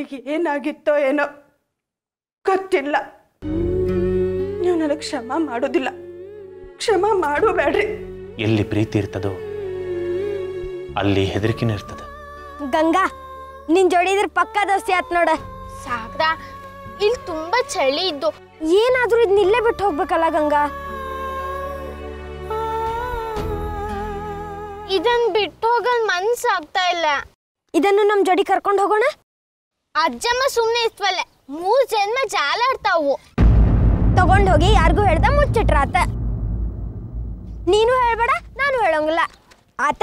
ಏನಾಗಿತ್ತೋ ಏನೋ ಗೊತ್ತಿಲ್ಲ ನೀವು ನನಗೆ ಕ್ಷಮ ಮಾಡೋದಿಲ್ಲ ಕ್ಷಮ ಮಾಡಬೇಡ್ರಿ ಎಲ್ಲಿ ಪ್ರೀತಿ ಇರ್ತದೋ ಅಲ್ಲಿ ಹೆದರಿಕೆನೂ ಇರ್ತದೆ ಗಂಗಾ ನಿನ್ ಜೋಡಿ ಇದ್ರ ಪಕ್ಕ ದೋಸ್ತಿ ಆತ್ ನೋಡ ಸಾಗ್ದ ಇಲ್ಲಿ ತುಂಬಾ ಚಳಿ ಇದ್ದು ಏನಾದ್ರೂ ಇದನ್ನ ಇಲ್ಲೇ ಬಿಟ್ಟು ಹೋಗ್ಬೇಕಲ್ಲ ಗಂಗಾ ಇದನ್ ಬಿಟ್ಟು ಹೋಗಲ್ ಮನ್ಸಾಗ್ತಾ ಇಲ್ಲ ಇದನ್ನು ನಮ್ ಜೋಡಿ ಕರ್ಕೊಂಡು ಹೋಗೋಣ ಅಜ್ಜಮ್ಮ ಸುಮ್ನೆ ಇತ್ವಲ್ಲ ಮೂರ್ ಜನ್ಮ ಜಾಲಾಡ್ತಾವು ತಗೊಂಡ್ ಹೋಗಿ ಯಾರಿಗೂ ಹೇಳ್ದ ಮುಚ್ಚಿಟ್ರಾತ ನೀನು ಹೇಳ್ಬೇಡ ನಾನು ಹೇಳೋಂಗಿಲ್ಲ ಆತ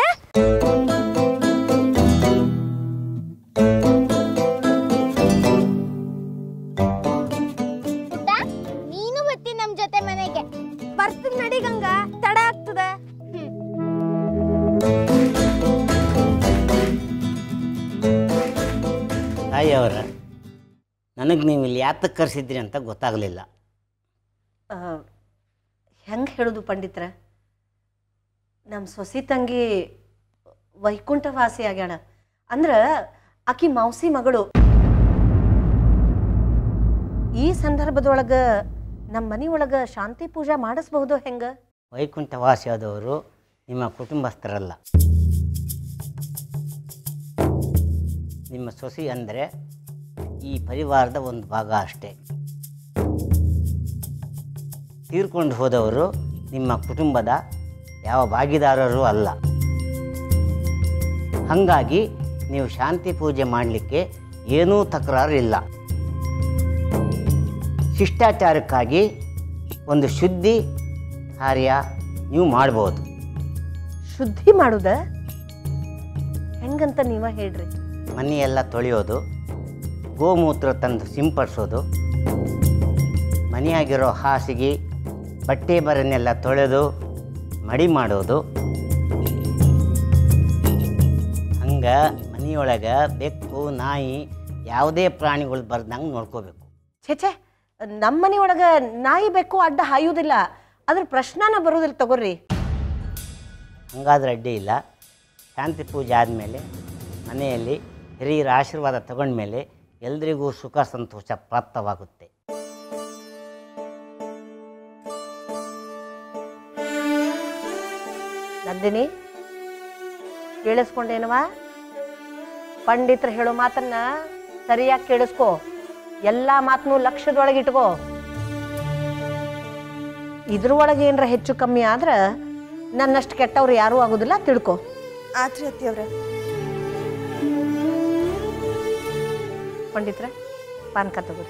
ಪುಟ್ಟ, ನೀನು ಬತ್ತಿ ನಮ್ ಜೊತೆ ಮನೆಗೆ ಬರ್ತದ ನಡಿ ಗಂಗಾ ತಡ ಆಗ್ತದ ತಾಯಿಯವರ ನನಗೆ ನೀವು ಇಲ್ಲಿ ಯಾತಕ್ಕೆ ಕರೆಸಿದ್ರಿ ಅಂತ ಗೊತ್ತಾಗಲಿಲ್ಲ ಹೆಂಗೆ ಹೇಳೋದು ಪಂಡಿತ್ರ ನಮ್ಮ ಸೊಸಿ ತಂಗಿ ವೈಕುಂಠವಾಸಿ ಆಗ್ಯಾಳ ಅಂದ್ರೆ ಆಕಿ ಮೌಸಿ ಮಗಳು ಈ ಸಂದರ್ಭದೊಳಗೆ ನಮ್ಮ ಮನೆ ಒಳಗೆ ಶಾಂತಿ ಪೂಜಾ ಮಾಡಿಸ್ಬಹುದು ಹೆಂಗೆ ವೈಕುಂಠವಾಸಿಯಾದವರು ನಿಮ್ಮ ಕುಟುಂಬಸ್ಥರಲ್ಲ ನಿಮ್ಮ ಸೊಸಿ ಅಂದರೆ ಈ ಪರಿವಾರದ ಒಂದು ಭಾಗ ಅಷ್ಟೇ ತೀರ್ಕೊಂಡು ಹೋದವರು ನಿಮ್ಮ ಕುಟುಂಬದ ಯಾವ ಭಾಗಿದಾರರೂ ಅಲ್ಲ ಹಾಗಾಗಿ ನೀವು ಶಾಂತಿ ಪೂಜೆ ಮಾಡಲಿಕ್ಕೆ ಏನೂ ತಕರಾರು ಇಲ್ಲ ಶಿಷ್ಟಾಚಾರಕ್ಕಾಗಿ ಒಂದು ಶುದ್ಧಿ ಕಾರ್ಯ ನೀವು ಮಾಡ್ಬೋದು ಶುದ್ಧಿ ಮಾಡುದ ಹೆಂಗಂತ ನೀವ ಹೇಳ್ರಿ ಮನೆಯೆಲ್ಲ ತೊಳೆಯೋದು ಗೋಮೂತ್ರ ತಂದು ಸಿಂಪಡಿಸೋದು ಮನೆಯಾಗಿರೋ ಹಾಸಿಗೆ ಬಟ್ಟೆ ಬರನ್ನೆಲ್ಲ ತೊಳೆದು ಮಡಿ ಮಾಡೋದು ಹಂಗೆ ಮನೆಯೊಳಗೆ ಬೆಕ್ಕು ನಾಯಿ ಯಾವುದೇ ಪ್ರಾಣಿಗಳು ಬರ್ದಂಗೆ ನೋಡ್ಕೋಬೇಕು ಛೇ ಛೇ ನಮ್ಮ ಮನೆ ಒಳಗೆ ನಾಯಿ ಬೆಕ್ಕು ಅಡ್ಡ ಹಾಯುವುದಿಲ್ಲ ಅದ್ರ ಪ್ರಶ್ನನ ಬರೋದಿಲ್ಲ ತಗೋರಿ ಹಂಗಾದ್ರೆ ಅಡ್ಡಿ ಇಲ್ಲ ಶಾಂತಿ ಪೂಜೆ ಆದಮೇಲೆ ಮನೆಯಲ್ಲಿ ಹಿರಿಯರ ಆಶೀರ್ವಾದ ತಗೊಂಡ್ಮೇಲೆ ಎಲ್ರಿಗೂ ಸುಖ ಸಂತೋಷ ಪ್ರಾಪ್ತವಾಗುತ್ತೆ ನಂದಿನಿ ಕೇಳಿಸ್ಕೊಂಡೇನವಾ ಪಂಡಿತರು ಹೇಳೋ ಮಾತನ್ನ ಸರಿಯಾಗಿ ಕೇಳಿಸ್ಕೊ ಎಲ್ಲ ಮಾತನ್ನು ಲಕ್ಷ್ಯದೊಳಗೆ ಇಟ್ಕೋ ಇದ್ರೊಳಗೆ ಏನರ ಹೆಚ್ಚು ಕಮ್ಮಿ ಆದ್ರೆ ನನ್ನಷ್ಟು ಕೆಟ್ಟವ್ರು ಯಾರೂ ಆಗೋದಿಲ್ಲ ತಿಳ್ಕೊ ಆತ್ರಿ ಅತ್ತಿಯವ್ರ ಪಂಡಿತ್ರ ಪಾನ್ಕ ತಗೋರಿ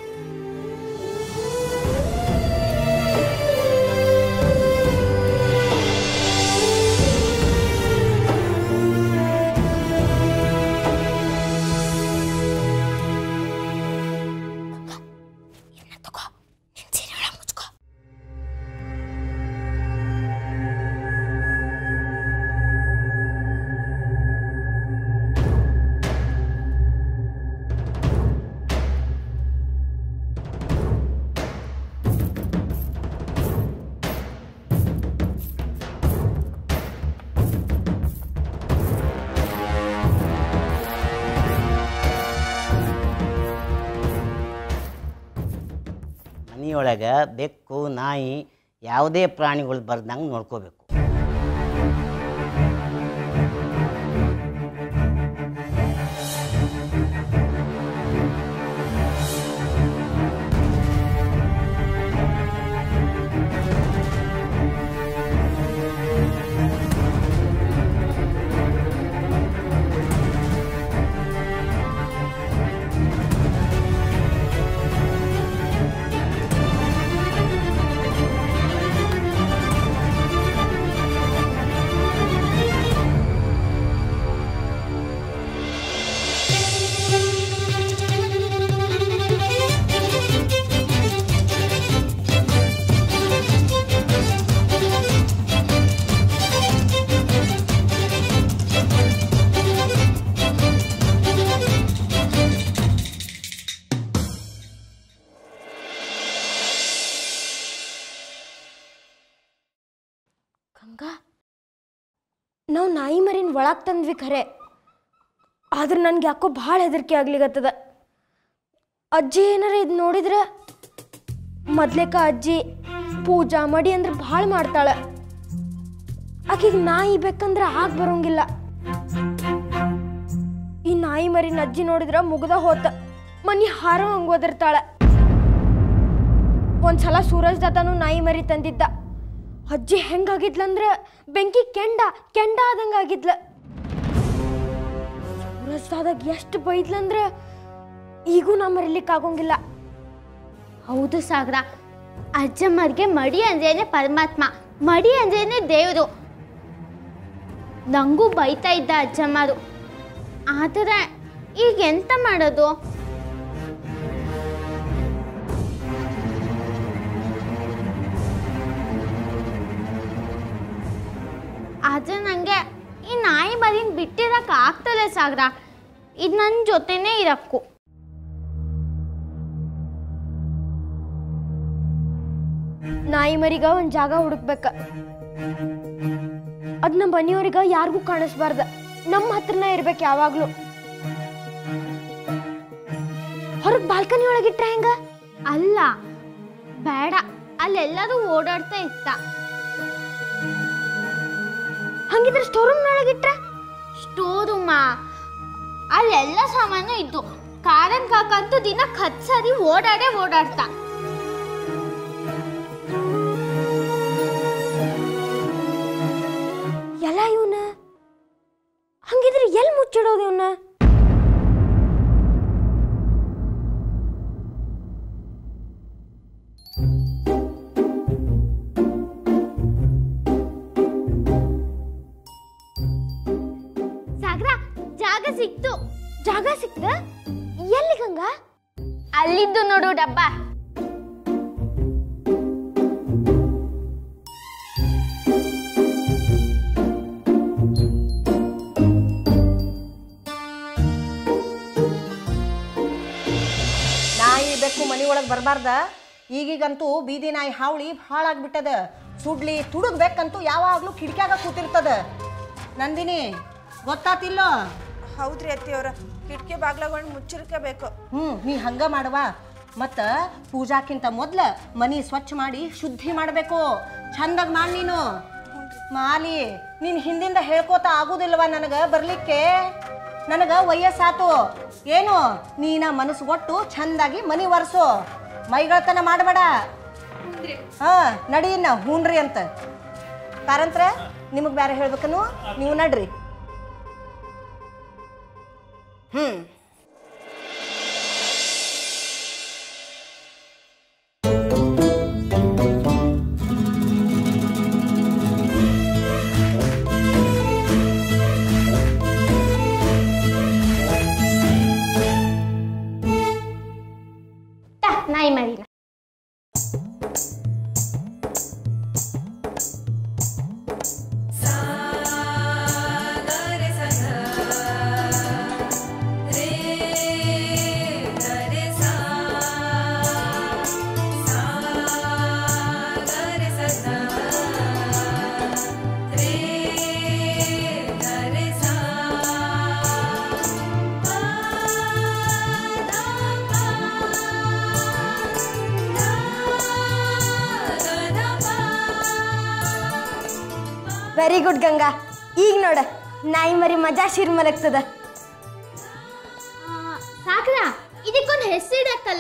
ಮನೆಯೊಳಗೆ ಬೆಕ್ಕು ನಾಯಿ ಯಾವುದೇ ಪ್ರಾಣಿಗಳು ಬರ್ದಂಗೆ ನೋಡ್ಕೋಬೇಕು ಗಂಗಾ ನಾವು ನಾಯಿ ಮರಿನ ಒಳಗೆ ತಂದ್ವಿ ಖರೆ ಆದ್ರೆ ನನ್ಗೆ ಯಾಕೋ ಭಾಳ ಹೆದರಿಕೆ ಆಗ್ಲಿಗತ್ತದ ಅಜ್ಜಿ ಏನಾರ ಇದು ನೋಡಿದ್ರೆ ಮೊದ್ಲೇಕ ಅಜ್ಜಿ ಪೂಜಾ ಮಡಿ ಅಂದ್ರೆ ಭಾಳ ಮಾಡ್ತಾಳೆ ಆಕಿಗೆ ನಾಯಿ ಬೇಕಂದ್ರೆ ಆಗ ಬರೋಂಗಿಲ್ಲ ಈ ನಾಯಿ ಮರಿನ ಅಜ್ಜಿ ನೋಡಿದ್ರ ಮುಗ್ದ ಹೋತ ಮನಿ ಹಾರೋ ಹಂಗ್ ಒದರ್ತಾಳೆ ಒಂದ್ಸಲ ಸೂರಜ್ ದಾದಾನು ನಾಯಿ ಮರಿ ತಂದಿದ್ದ ಅಜ್ಜಿ ಹೆಂಗಾಗಿದ್ಲಂದ್ರ ಬೆಂಕಿ ಕೆಂಡ ಕೆಂಡ ಆದಂಗ ಆಗಿದ್ಲ ಸೂರಜ್ ದಾದಾಗ ಎಷ್ಟು ಬೈದ್ಲಂದ್ರ ಈಗೂ ನಾ ಮರಿಲಿಕ್ಕೆ ಆಗೋಂಗಿಲ್ಲ ಹೌದು ಸಾಗರ ಅಜ್ಜಮ್ಮರಿಗೆ ಮಡಿ ಅಂದ್ರೇನೆ ಪರಮಾತ್ಮ ಮಡಿ ಅಂದ್ರೇನೆ ದೇವರು ನಂಗೂ ಬೈತಾ ಇದ್ದ ಅಜ್ಜಮ್ಮರು ಆದರೆ ಈಗ ಎಂತ ಮಾಡೋದು ಆದರೆ ನನಗೆ ಈ ನಾಯಿ ಮರಿನ ಬಿಟ್ಟಿರಕ್ಕೆ ಆಗ್ತದೆ ಸಾಗರ ಇದು ನನ್ನ ಜೊತೆನೇ ಇರಕ್ಕು ನಾಯಿ ಮರಿಗ ಒಂದ್ ಜಾಗ ಹುಡುಕ್ಬೇಕ ಅದ್ ನಮ್ಮ ಮನೆಯವ್ರಿಗ ಯಾರಿಗೂ ಕಾಣಿಸ್ಬಾರ್ದ ನಮ್ಮ ಹತ್ರನೇ ಇರ್ಬೇಕು ಯಾವಾಗ್ಲೂ ಹೊರಗ್ ಬಾಲ್ಕನಿ ಒಳಗಿಟ್ರ ಹೆಂಗ ಅಲ್ಲ ಬೇಡ ಅಲ್ಲೆಲ್ಲರೂ ಓಡಾಡ್ತಾ ಇತ್ತ ಹಂಗಿದ್ರೆ ಸ್ಟೋರ್ ರೂಮ್ ಒಳಗಿಟ್ರ ಸ್ಟೋರ್ ರೂಮಾ ಅಲ್ಲೆಲ್ಲ ಸಾಮಾನು ಇದ್ದು ಕಾರನ್ ಕಾಕಂತೂ ದಿನ ಹತ್ತು ಸರಿ ಓಡಾಡೇ ಓಡಾಡ್ತಾ ಎಲ್ಲ ಇವನ ಹಂಗಿದ್ರೆ ಎಲ್ ಮುಚ್ಚಿಡೋದು ಇವನ್ನ ಸಾಗರ ಜಾಗ ಸಿಕ್ತು ಜಾಗ ಸಿಕ್ತ ಎಲ್ಲಿ ಗಂಗಾ ಅಲ್ಲಿದ್ದು ನೋಡು ಡಬ್ಬ ನಾಯಿ ಬೆಕ್ಕು ಮನಿ ಒಳಗೆ ಬರಬಾರ್ದ ಈಗೀಗಂತೂ ಬೀದಿ ನಾಯಿ ಹಾವಳಿ ಭಾಳ ಆಗ್ಬಿಟ್ಟದ ಸುಡ್ಲಿ ತುಡುಗ್ ಬೆಕ್ಕಂತೂ ಯಾವಾಗಲೂ ಕಿಟಕ್ಯಾಗ ಕೂತಿರ್ತದ ನಂದಿನಿ ಗೊತ್ತಾತಿಲ್ಲೋ ಹೌದ್ರಿ ಅತ್ತಿಯವ್ರ ಕಿಟಕಿ ಬಾಗ್ಲಗೊಂಡು ಮುಚ್ಚಿರ್ಕೋಬೇಕು ಹ್ಞೂ ನೀ ಹಂಗ ಮಾಡವಾ ಮತ್ತು ಪೂಜಾಕ್ಕಿಂತ ಮೊದ್ಲ ಮನಿ ಸ್ವಚ್ಛ ಮಾಡಿ ಶುದ್ಧಿ ಮಾಡಬೇಕು ಚಂದಾಗಿ ಮಾಡಿ ನೀನು ಮಾಲಿ ನೀನು ಹಿಂದಿಂದ ಹೇಳ್ಕೋತ ಆಗುದಿಲ್ವ ನನಗೆ ಬರ್ಲಿಕ್ಕೆ ನನಗೆ ವಯಸ್ಸಾತು ಏನು ನೀನ ಮನಸ್ಸು ಒಟ್ಟು ಚಂದಾಗಿ ಮನಿ ಒರೆಸು ಮೈಗಳತನ ಮಾಡಬೇಡ ಹಾ ನಡಿ ಇನ್ನ ಹೂನ್ರಿ ಅಂತ ಕಾರಂತ್ರ ನಿಮಗೆ ಬೇರೆ ಹೇಳ್ಬೇಕನು ನೀವು ನಡ್ರಿ ಹ್ಮ್ ಟ, ನಾಯಿ ಮರಿನ ವೆರಿ ಗುಡ್ ಗಂಗಾ ಈಗ ನೋಡ ನಾಯಿ ಮರಿ ಮಜಾ ಶಿರ್ ಮಲಗ್ತದ ಸಾಗರ ಇದಕ್ಕೊಂದು ಹೆಸರಿಡಕ್ಕಲ್ಲ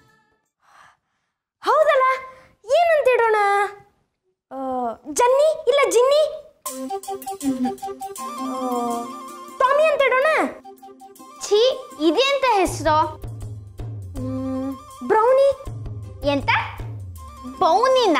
ಹೌದಲ್ಲ ಏನಂತ ಇಡೋಣ ಆ, ಜನ್ನಿ ಇಲ್ಲ ಜಿನ್ನಿ ಆ, ಟಾಮಿ ಅಂತ ಇಡೋಣ ಛೀ ಇದೆಂತ ಹೆಸರು ಮ್, ಬ್ರೌನಿ ಎಂತ ಬೌನಿನ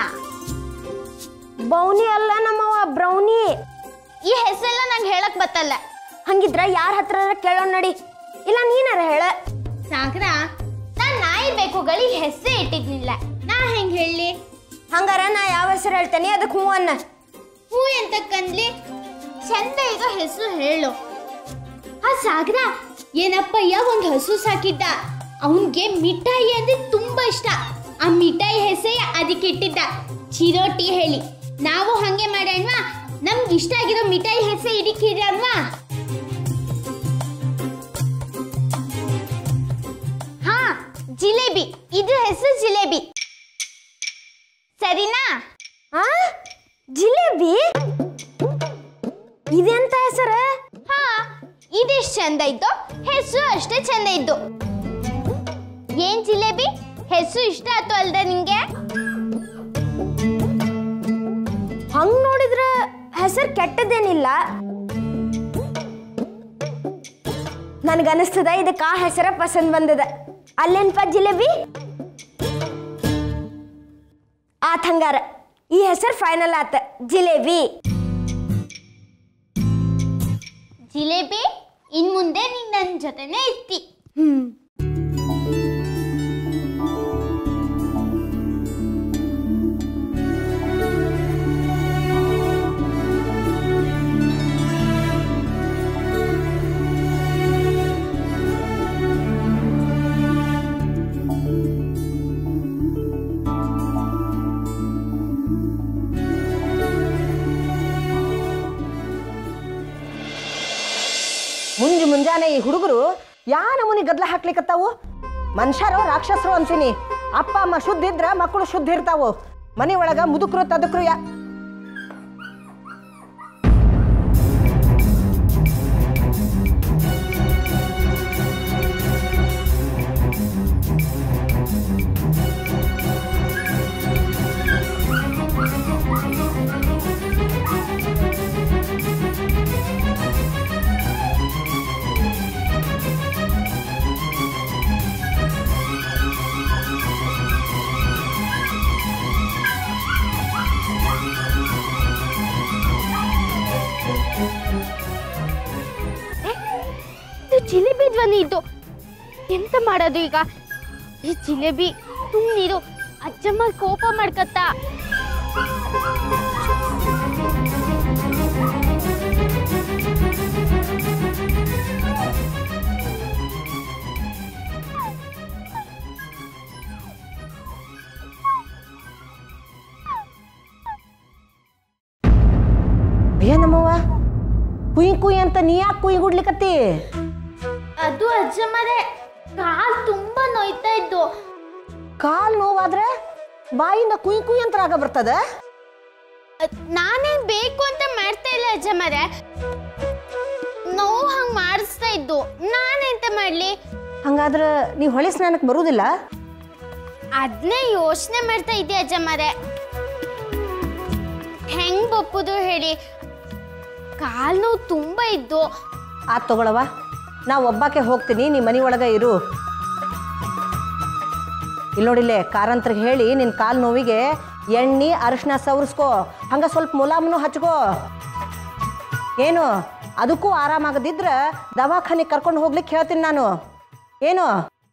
ಬೌನಿ ಅಲ್ಲ ನಮ್ಮವ್ವ ಬ್ರೌನಿ ಈ ಹೆಸರೆಲ್ಲ ನಂಗೆ ಹೇಳಕ್ ಬತ್ತಲ್ಲ ಹಂಗಿದ್ರ ಯಾರ ಹತ್ರ ಕೇಳೋಣ ನಡಿ ಇಲ್ಲ ನೀನಾರ ಹೇಳ ಸಾಗರ ನಾನ್ ನಾಯಿ ಬೇಕುಗಳಿಗೆ ಹೆಸರೇ ಇಟ್ಟಿದ್ನಿಲ್ಲ ನಾ ಹೆಂಗ್ ಹೇಳಿ ಹಂಗಾರ ನಾ ಯಾವ ಹೆಸರು ಹೇಳ್ತೇನೆ ಅದಕ್ಕೆ ಹೂ ಅನ್ನ ಹೂ ಎಂತ ಕಂದ್ಲಿ ಚಂದ ಇರೋ ಹೆಸರು ಹೇಳು ಆ ಸಾಗರ ಏನಪ್ಪಯ್ಯ ಒಂದು ಹಸು ಸಾಕಿದ್ದ ಅವನ್ಗೆ ಮಿಠಾಯಿ ಅಂದ್ರೆ ತುಂಬಾ ಇಷ್ಟ ಆ ಮಿಠಾಯಿ ಹೆಸರೇ ಅದಕ್ಕೆ ಇಟ್ಟಿದ್ದ ಚಿರೋಟಿ ಹೇಳಿ ನಾವು ಹಂಗೆ ಮಾಡೋಣವಾ ನಮ್ಗೆ ಇಷ್ಟ ಆಗಿರೋ ಮಿಠಾಯಿ ಹೆಸರು ಇಡಿಕಿಡಲ್ವಾ ಹಾ ಇದ್ರ ಹೆಸರು ಜಿಲೇಬಿ ಸರಿನಾ ಆ ಜಿಲೇಬಿ ಇದೆಂತ ಹೆಸರು ಹಾ ಇದೆಷ್ಟು ಚಂದ ಇತ್ತು ಹೆಸರು ಅಷ್ಟೇ ಚಂದ ಇದ್ದು ಏನ್ ಜಿಲೇಬಿ ಹೆಸರು ಇಷ್ಟ ಆಯ್ತು ಅಲ್ದ ನಿಂಗೆ ಹಂಗ್ ನೋಡಿದ್ರ ಹೆಸರು ಕೆಟ್ಟದೇನಿಲ್ಲ ನನಗನಿಸ್ತದ ಇದಕ್ಕೆ ಆ ಹೆಸರ ಪಸಂದ್ ಬಂದದ ಅಲ್ಲೇನ್ಪ ಜಿಲೇಬಿ ಆತ್ ಹಂಗಾರ ಈ ಹೆಸರು ಫೈನಲ್ ಆತ ಜಿಲೇಬಿ ಜಿಲೇಬಿ ಇನ್ ಮುಂದೆ ನೀನ್ ನನ್ನ ಜೊತೆನೇ ಇರ್ತಿ ಹ್ಮ್ ಮುಂಜು ಮುಂಜಾನೆ ಈ ಹುಡುಗರು ಯಾ ನಮೂನಿ ಗದ್ಲ ಹಾಕ್ಲಿಕತ್ತಾವು ಮನುಷ್ಯರು ರಾಕ್ಷಸರು ಅಂತೀನಿ ಅಪ್ಪ ಅಮ್ಮ ಶುದ್ಧ ಇದ್ರ ಮಕ್ಕಳು ಶುದ್ಧ ಇರ್ತಾವು ಮನೆ ಒಳಗ ಮುದುಕರು ತದಕ್ರು ಯಾ ಇದು ಜಿಲೇಬಿ ಧ್ವನಿ ಇದ್ದು ಎಂತ ಮಾಡೋದು ಈಗ ಈ ಜಿಲೇಬಿ ಸುಮ್ಮನಿರು ಅಜ್ಜಮ್ಮ ಕೋಪ ಮಾಡ್ಕತ್ತ ಏನಮ್ಮವ್ವ ಕುಯ್ ಕುಯ್ ಅಂತ ನೀ ಯಾಕೆ ಕುಯ್ ಗುಡ್ಲಿಕತ್ತಿ ಅದು ಅಜ್ಜಮ್ಮರೇ ಕಾಲ್ ತುಂಬಾ ನೋಯ್ತಾ ಇದ್ದು ಕಾಲ್ ನೋವಾದ್ರೆ ಬಾಯಿಂದ ಕುಯ್ ಕುಯ್ ಅಂತ ರಾಗ ಬರ್ತದ ಅದ್ ನಾನೇನ್ ಬೇಕು ಅಂತ ಮಾಡ್ತಾ ಇಲ್ಲ ಅಜ್ಜಮ್ಮರೇ ನೋವು ಹಂಗ್ ಮಾಡಿಸ್ತಾ ಇದ್ದು ನಾನೆಂತ ಮಾಡ್ಲಿ ಹಂಗಾದ್ರೆ ನೀವು ಹೊಳೆ ಸ್ನಾನಕ್ಕೆ ಬರುವುದಿಲ್ಲ ಅದನ್ನೇ ಯೋಚನೆ ಮಾಡ್ತಾ ಇದ್ದೆ ಅಜ್ಜಮ್ಮರೆ ಹೆಂಗ್ ಬಪ್ಪುದು ಹೇಳಿ ಕಾಲ್ ನೋವು ತುಂಬಾ ಇದ್ದು ಆತ್ ತಗೊಳವ ನಾ ಒಬ್ಬಾಕೆ ಹೋಗ್ತೀನಿ ನೀ ಮನೆ ಒಳಗೆ ಇರು ಇಲ್ಲಿ ನೋಡಿಲ್ಲೇ ಕಾರಂತ್ರಿಗೆ ಹೇಳಿ ನಿನ್ನ ಕಾಲು ನೋವಿಗೆ ಎಣ್ಣೆ ಅರಿಶಿನ ಸವರಿಸ್ಕೋ ಹಂಗೆ ಸ್ವಲ್ಪ ಮುಲಾಮನು ಹಚ್ಕೋ ಏನು ಅದಕ್ಕೂ ಆರಾಮಾಗದಿದ್ರೆ ದವಾಖಾನೆ ಕರ್ಕೊಂಡು ಹೋಗ್ಲಿಕ್ಕೆ ಹೇಳ್ತೀನಿ ನಾನು ಏನು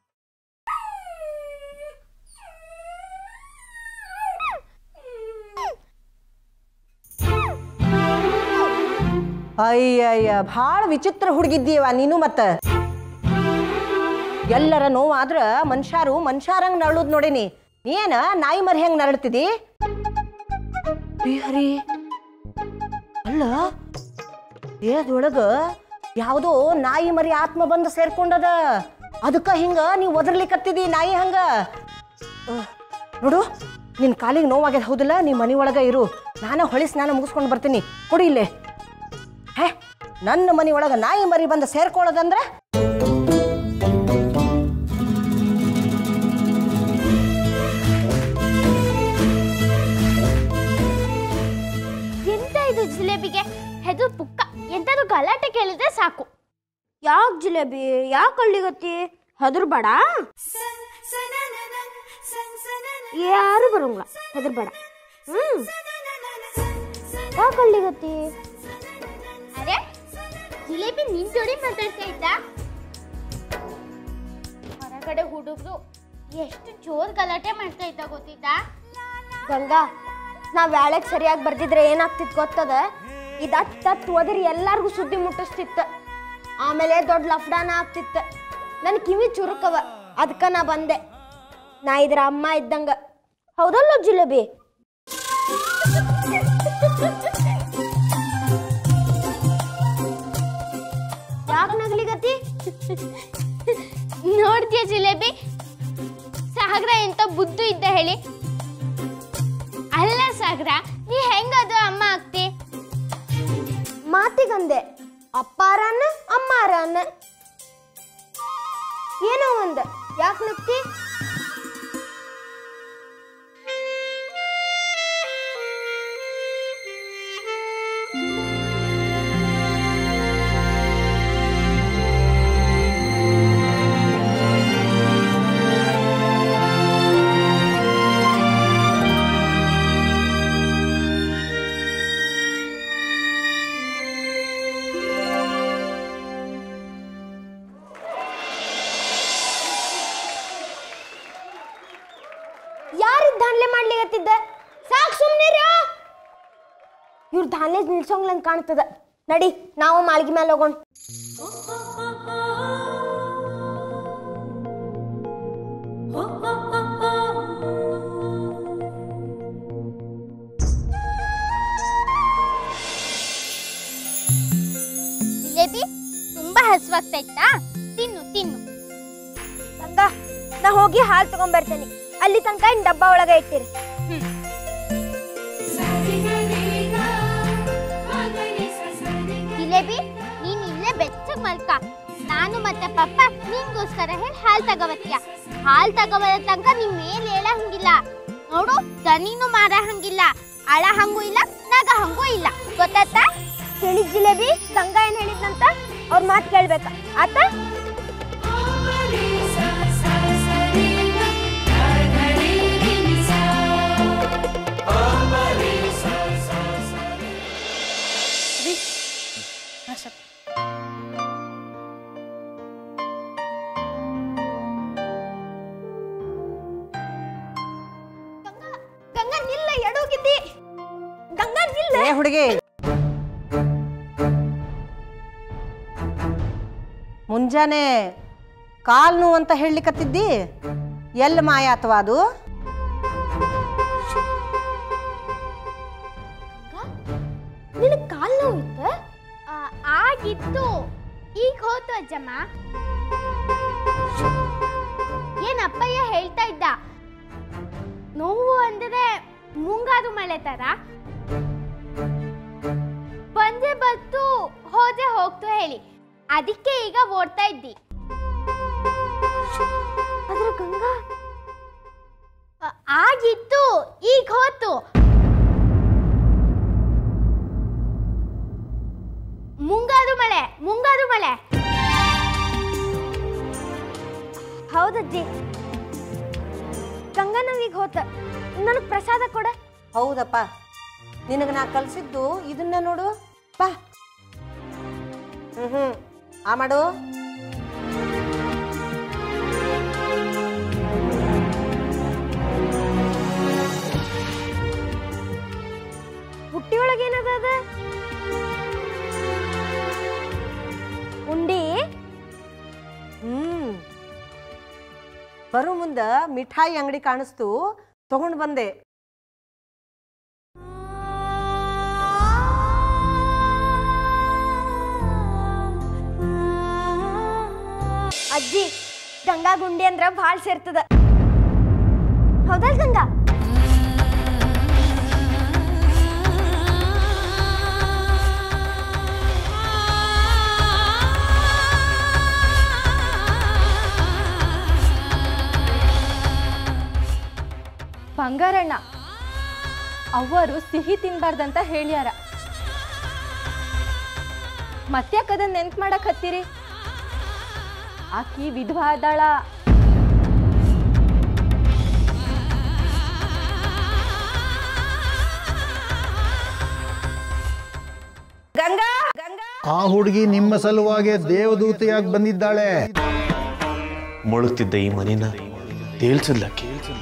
ಅಯ್ಯಯ್ಯ ಭಾಳ ವಿಚಿತ್ರ ಹುಡುಗಿದ್ದೀವ ನೀನು ಮತ್ತ ಎಲ್ಲರ ನೋವಾದ್ರ ಮನುಷ್ಯರು ಮನುಷ್ಯರಂಗ್ ನರಳುದ್ ನೋಡೀನಿ ನೀನ ನಾಯಿ ಮರಿ ಹೆಂಗ್ ನರಳ್ತಿದಿ ಹರಿ ಅಲ್ಲ ದೇಹದೊಳಗ ಯಾವುದೋ ನಾಯಿ ಮರಿ ಆತ್ಮ ಬಂದು ಸೇರ್ಕೊಂಡದ ಅದಕ್ಕ ಹಿಂಗ ನೀವ್ ಒದರ್ಲಿಕತ್ತಿದಿ ನಾಯಿ ಹಂಗ ಅಹ್, ನೋಡು ನಿನ್ ಕಾಲಿಗೆ ನೋವಾಗ್ಯದ ಹೌದಿಲ್ಲ ನೀ ಮನಿ ಒಳಗ ಇರು ನಾನ ಹೊಳಿ ಸ್ನಾನ ಮುಗಿಸ್ಕೊಂಡು ಬರ್ತೀನಿ ಕೊಡಿ ಇಲ್ಲೇ ಹೇ ನನ್ನ ಮನಿ ಒಳಗ ನಾಯಿ ಮರಿ ಬಂದು ಸೇರ್ಕೊಳ್ಳೋದಂದ್ರೆ ಎಂತ ಇದು ಜಿಲೇಬಿಗೆ ಹೆದು ಪುಕ್ಕ ಎಂತಾದ್ರು ಗಲಾಟೆ ಕೇಳಿದ್ರೆ ಸಾಕು ಯಾಕೆ ಜಿಲೇಬಿ ಯಾಕೆ ಅಳ್ಳಿಗತ್ತಿ ಹೆದರ್ಬೇಡ ಯಾರು ಬರಂಗಿಲ್ಲ ಹೆದರ್ಬೇಡ ಹ್ಮ್ ಯಾಕೆ ಅಳ್ಳಿಗತ್ತಿ ಅರೆ ಜಿಲೇಬಿ ನಿನ್ ಜೋಡಿ ಮಾತಾಡ್ತಾ ಇದ್ದ ಹೊರಗಡೆ ಹುಡುಗರು ಎಷ್ಟು ಜೋರ್ ಗಲಾಟೆ ಮಾಡ್ತಾ ಇದ್ದ ಗೊತ್ತಿತ್ತಾ ಗಂಗಾ ನಾವ್ ವ್ಯಾಳಕ್ ಸರಿಯಾಗಿ ಬರ್ದಿದ್ರೆ ಏನಾಗ್ತಿತ್ತು ಗೊತ್ತದ ಇದು ಅಟ್ ತತ್ ಓದಿರಿ ಎಲ್ಲಾರ್ಗೂ ಸುದ್ದಿ ಮುಟ್ಟಿಸ್ತಿತ್ತ ಆಮೇಲೆ ದೊಡ್ಡ ಲಫ್ಡಾನ ಆಗ್ತಿತ್ತ ನನ್ ಕಿವಿ ಚುರುಕವ ಅದಕ್ಕ ನಾ ಬಂದೆ ನಾ ಇದ್ರ ಅಮ್ಮ ಇದ್ದಂಗ ಹೌದಲ್ಲ ಜಿಲೇಬಿ ಯಾಕೆ ನಗ್ಲಿಗತಿ ನೋಡ್ತೀಯ ಜಿಲೇಬಿ ಸಾಗರ ಅತ್ತಿಗಂದೆ ಅಪ್ಪಾರನ್ನ ಅಮ್ಮಾರನ್ನ ಏನೋ ಒಂದ ಯಾಕೆ ನಗ್ತಿ ಯಾರು ದಾನ್ಲೆ ಮಾಡ್ಲಿಕತ್ತಿದ್ದ ಸಾಕ್ ಸುಮ್ನಿರ ಇವ್ರ ದಾನ್ಲೆ ನಿಲ್ಸೋಂಗ್ಲಂಗ್ ಕಾಣ್ತದ ನಡಿ ನಾವು ಮಾಳ್ಗಿ ಮೇಲೆ ಹೋಗೋಣ ಜಿಲೇಬಿ ತುಂಬಾ ಹಸುವಾಗ್ತಾ ಇತ್ತಾ ತಿನ್ನು ತಿನ್ನು ಗಂಗಾ ನಾ ಹೋಗಿ ಹಾಲು ತಗೊಂಡ್ಬರ್ತೇನೆ ಅಲ್ಲಿ ತನಕ ಇನ್ ಡಬ್ಬ ಒಳಗೆ ಇಟ್ಟಿರಿ ಜಿಲೇಬಿ ನೀನ್ ಇಲ್ಲೇ ಬೆಚ್ಚಗ್ ಮಲ್ಕ ನಾನು ಮತ್ತೆ ಪಪ್ಪ ನಿನ್ಗೋಸ್ಕರ ಹೇಳಿ ಹಾಲ್ ತಗೋಬತ್ತೀಯ ಹಾಲ್ ತಗೋಬರ ತನಕ ನಿಮ್ ಮೇಲ್ ಹೇಳ ಹಂಗಿಲ್ಲ ನೋಡು ದನಿನೂ ಮಾರ ಹಂಗಿಲ್ಲ ಅಳ ಹಂಗೂ ಇಲ್ಲ ನಗ ಹಂಗೂ ಇಲ್ಲ ಗೊತ್ತಾಯ್ತಾ ಹೇಳಿದ್ ಜಿಲೇಬಿ ಗಂಗಾ ಏನ್ ಹೇಳಿದ್ನಂತ ಅವ್ರ ಮಾತು ಕೇಳ್ಬೇಕ ಆತ ಗಂಗಾ ನಿಲ್ಲ ಎಡೋಗಿದ್ದಿ ಗಂಗಾ ನಿಲ್ಲ ಏ ಹುಡುಗಿ ಮುಂಜಾನೆ ಕಾಲ್ ನೋವು ಅಂತ ಹೇಳಲಿಕತ್ತಿದ್ದಿ ಎಲ್ಲಿ ಮಾಯ ಅಥವಾ ಅದು ನಿನಗ್ ಕಾಲ್ ನೋವು ಇತ್ತ ಆ, ಆಗಿತ್ತು ಈಗ ಹೋತು ಅಜ್ಜಮ್ಮ ಏನ್ ಅಪ್ಪಯ್ಯ ಹೇಳ್ತಾ ಇದ್ದ ನೋವು ಅಂದರೆ ಮುಂಗಾರು ಮಳೆ ತರ ಬಂದೆ ಬತ್ತು ಹೋದೆ ಹೋಗ್ತು ಹೇಳಿ ಅದಕ್ಕೆ ಈಗ ಓಡ್ತಾ ಇದ್ದಿ ಆದ್ರೆ ಗಂಗಾ ಆ, ಆಗಿತ್ತು ಈಗ ಹೋತು ಮುಂಗಾರು ಮಳೆ ಮುಂಗಾರು ಮಳೆ ಹೌದಜ್ಜಿ ಗಂಗಾ ನೋವಿಗೆ ಹೋತ ನನಗ್ ಪ್ರಸಾದ ಕೊಡ ಹೌದಪ್ಪ ನಿನಗೆ ನಾ ಕಲ್ಸಿದ್ದು ಇದನ್ನ ನೋಡು ಬಾ ಹ್ಮ್ ಹ್ಮ್ ಆ ಮಾಡು ಹುಟ್ಟಿ ಒಳಗೆ ಏನದ ಅದ ಉಂಡಿ ಹ್ಮ್ ಬರೋ ಮುಂದ ಮಿಠಾಯಿ ಅಂಗಡಿ ಕಾಣಿಸ್ತು ತಗೊಂಡ್ ಬಂದೆ ಅಜ್ಜಿ ಗಂಗಾ ಗುಂಡಿ ಅಂದ್ರ ಭಾಳ ಸೇರ್ತದ ಹೌದಲ್ ಗಂಗಾ ಬಂಗಾರಣ್ಣ ಅವರು ಸಿಹಿ ತಿನ್ಬಾರ್ದಂತ ಹೇಳ್ಯಾರ ಮತ್ತ್ಯಾಕ್ ಅದನ್ನ ನೆನ್ಪ್ ಮಾಡಕ್ ಹತ್ತೀರಿ ಆಕಿ ವಿಧವಾ ಅದಾಳ ಗಂಗಾ ಗಂಗಾ ಆ ಹುಡುಗಿ ನಿಮ್ಮ ಸಲುವಾಗಿ ದೇವದೂತೆಯಾಗಿ ಬಂದಿದ್ದಾಳೆ ಮುಳುಗ್ತಿದ್ದ ಈ ಮನಿನ ತೇಲ್ಸಿದ್ಲಕ್ಕೆ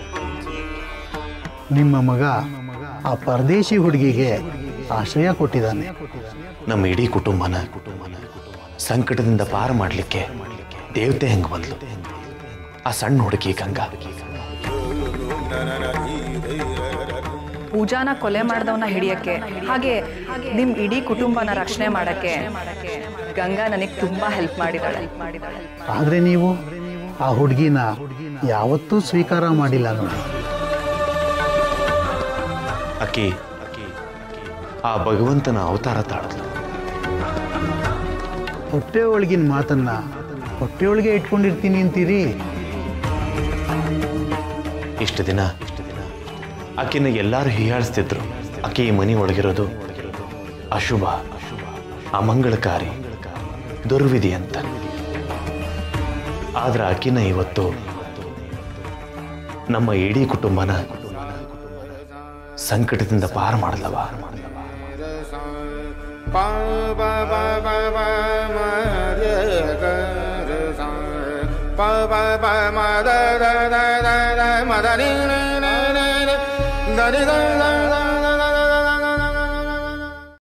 ನಿಮ್ಮ ಮಗ ಆ ಪರದೇಶಿ ಹುಡುಗಿಗೆ ಆಶ್ರಯ ಕೊಟ್ಟಿದ್ದಾನೆ ನಮ್ಮ ಇಡೀ ಕುಟುಂಬನ ಕುಟುಂಬನ ಸಂಕಟದಿಂದ ಪಾರು ಮಾಡಲಿಕ್ಕೆ ದೇವತೆ ಹೆಂಗ್ ಬಂದ್ಲು ಆ ಸಣ್ಣ ಹುಡುಗಿ ಗಂಗಾ ಪೂಜಾನ ಕೊಲೆ ಮಾಡ್ದವನ್ನ ಹಿಡಿಯಕ್ಕೆ ಹಾಗೆ ನಿಮ್ ಇಡೀ ಕುಟುಂಬನ ರಕ್ಷಣೆ ಮಾಡಕ್ಕೆ ಗಂಗಾ ನನಗೆ ತುಂಬಾ ಹೆಲ್ಪ್ ಮಾಡಿದಾಳೆ ಆದರೆ ನೀವು ಆ ಹುಡುಗಿನ ಯಾವತ್ತೂ ಸ್ವೀಕಾರ ಮಾಡಿಲ್ಲ ನೋಡಿ ಅಕ್ಕಿ ಆ ಭಗವಂತನ ಅವತಾರ ತಾಳದ್ಲು ಹೊಟ್ಟೆ ಒಳಗಿನ ಮಾತನ್ನ ಹೊಟ್ಟೆಯೊಳಗೆ ಇಟ್ಕೊಂಡಿರ್ತೀನಿ ಅಂತೀರಿ ಇಷ್ಟು ದಿನ ಆಕಿನ ಎಲ್ಲರೂ ಹೀಯಾಳಿಸ್ತಿದ್ರು ಆಕೆ ಈ ಮನೆ ಒಳಗಿರೋದು ಅಶುಭ ಅಮಂಗಳಕಾರಿ ದುರ್ವಿಧಿ ಅಂತ ಆದ್ರೆ ಆಕಿನ ಇವತ್ತು ನಮ್ಮ ಇಡೀ ಕುಟುಂಬನ ಸಂಕಟದಿಂದ ಪಾರು ಮಾಡಲವ ಮದ